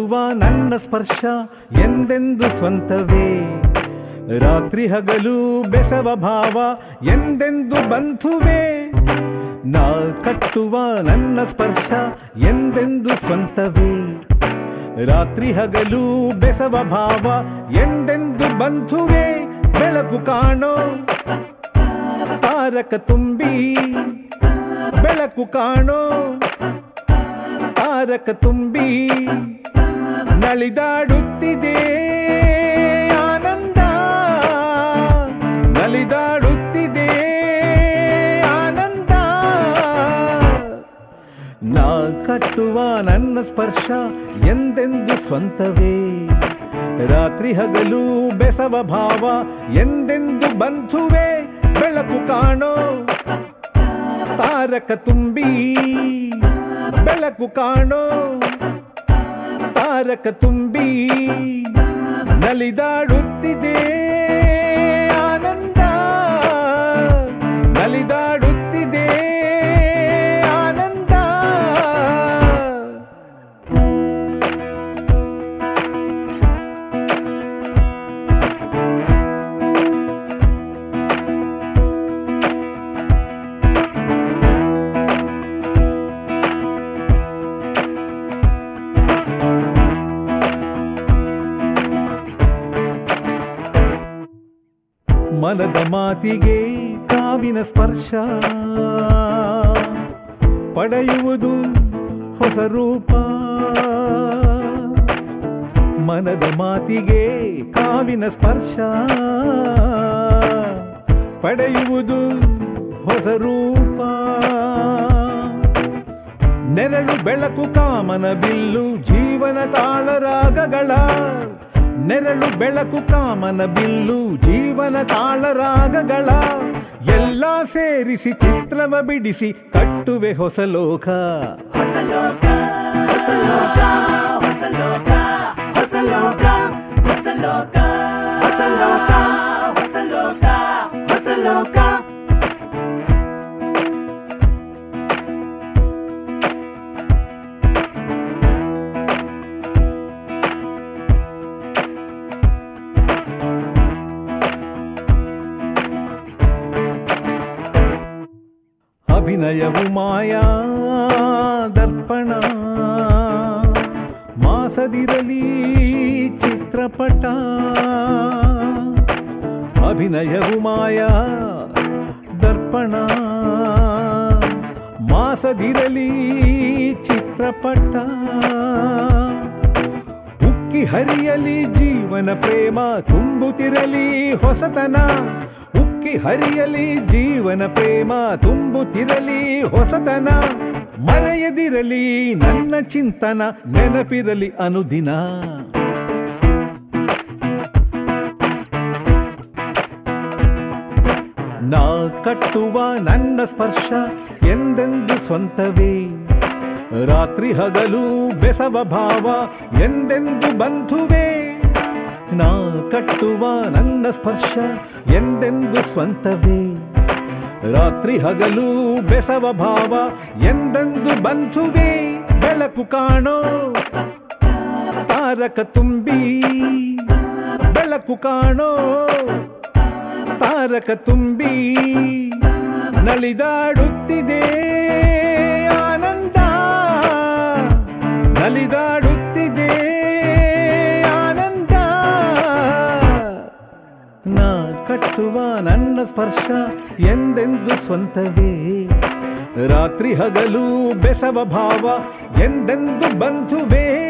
ಕಟ್ಟುವ ನನ್ನ ಸ್ಪರ್ಶ ಎಂದೆಂದು ಸ್ವಂತವೇ ರಾತ್ರಿ ಹಗಲು ಬೆಸವ ಭಾವ ಎಂದೆಂದು ಬಂಧುವೇ ನಾ ಕಟ್ಟುವ ನನ್ನ ಸ್ಪರ್ಶ ಎಂದೆಂದು ಸ್ವಂತವೇ ರಾತ್ರಿ ಹಗಲು ಬೆಸವ ಭಾವ ಎಂದೆಂದು ಬಂಧುವೇ ಬೆಳಕು ಕಾಣೋ ತಾರಕ ತುಂಬಿ ಬೆಳಕು ಕಾಣೋ ತಾರಕ ತುಂಬಿ ನಲಿದಾಡುತ್ತಿದೆ ಆನಂದ ನಲಿದಾಡುತ್ತಿದೆ ಆನಂದ ನಾ ಕಟ್ಟುವ ನನ್ನ ಸ್ಪರ್ಶ ಎಂದೆಂದು ಸ್ವಂತವೇ ರಾತ್ರಿ ಹಗಲು ಬೆಸವ ಭಾವ ಎಂದೆಂದು ಬಂಧುವೆ ಬೆಳಕು ಕಾಣೋ ತಾರಕ ತುಂಬಿ ಬೆಳಕು ಕಾಣೋ ತಾರಕ ತುಂಬಿ ನಲಿದಾಡುತ್ತಿದೆ ಆನಂದ ನಲಿದಾಡುತ್ತಿದೆ ಆನಂದ ಮನದ ಮಾತಿಗೆ ಕಾವಿನ ಸ್ಪರ್ಶ ಪಡೆಯುವುದು ಹೊಸ ರೂಪ ಮನದ ಮಾತಿಗೆ ಕಾವಿನ ಸ್ಪರ್ಶ ಪಡೆಯುವುದು ಹೊಸ ರೂಪ ನೆರಳು ಬೆಳಕು ಕಾಮನ ಬಿಲ್ಲು ಜೀವನ ತಾಳರಾಗಗಳ ನೆರಳು ಬೆಳಕು ಕಾಮನ ಬಿಲ್ಲು ಜೀವನ ತಾಳರಾಗಗಳ ಎಲ್ಲ ಸೇರಿಸಿ ಚಿತ್ರವ ಬಿಡಿಸಿ ಕಟ್ಟುವೆ ಹೊಸ ಲೋಕ ಅಭಿನಯವು ಮಾಯಾ ದರ್ಪಣ ಮಾಸದಿರಲಿ ಚಿತ್ರಪಟ ಅಭಿನಯವು ಮಾಯಾ ದರ್ಪಣ ಮಾಸದಿರಲಿ ಚಿತ್ರಪಟ ಉಕ್ಕಿ ಹರಿಯಲಿ ಜೀವನ ಪ್ರೇಮ ತುಂಬುತ್ತಿರಲಿ ಹೊಸತನ ಉಕ್ಕಿ ಹರಿಯಲಿ ಜೀವನ ಪ್ರೇಮ ತುಂಬುತ್ತಿರಲಿ ಹೊಸತನ ಮರೆಯದಿರಲಿ ನನ್ನ ಚಿಂತನ ನೆನಪಿರಲಿ ಅನುದಿನ ನಾ ಕಟ್ಟುವ ನನ್ನ ಸ್ಪರ್ಶ ಎಂದೆಂದು ಸ್ವಂತವೇ ರಾತ್ರಿ ಹಗಲು ಬೆಸವ ಭಾವ ಎಂದೆಂದು ಬಂಧುವೇ ನಾ ಕಟ್ಟುವ ನನ್ನ ಸ್ಪರ್ಶ ಎಂದೆಂದು ಸ್ವಂತವೇ ರಾತ್ರಿ ಹಗಲು ಬೆಸವ ಭಾವ ಎಂದೆಂದು ಬಂಧುವೇ ಬೆಳಕು ಕಾಣೋ ತಾರಕ ತುಂಬಿ ಬೆಳಕು ಕಾಣೋ ತಾರಕ ತುಂಬಿ ನಲಿದಾಡುತ್ತಿದೆ ಆನಂದ ನಲಿದಾಡುತ್ತಿದೆ ಆನಂದ ನಾ ಕಟ್ಟುವ ನನ್ನ ಸ್ಪರ್ಶ ಎಂದೆಂದು ಸ್ವಂತವೇ ರಾತ್ರಿ ಹಗಲು ಬೆಸವ ಭಾವ ಎಂದೆಂದು ಬಂಧುವೇ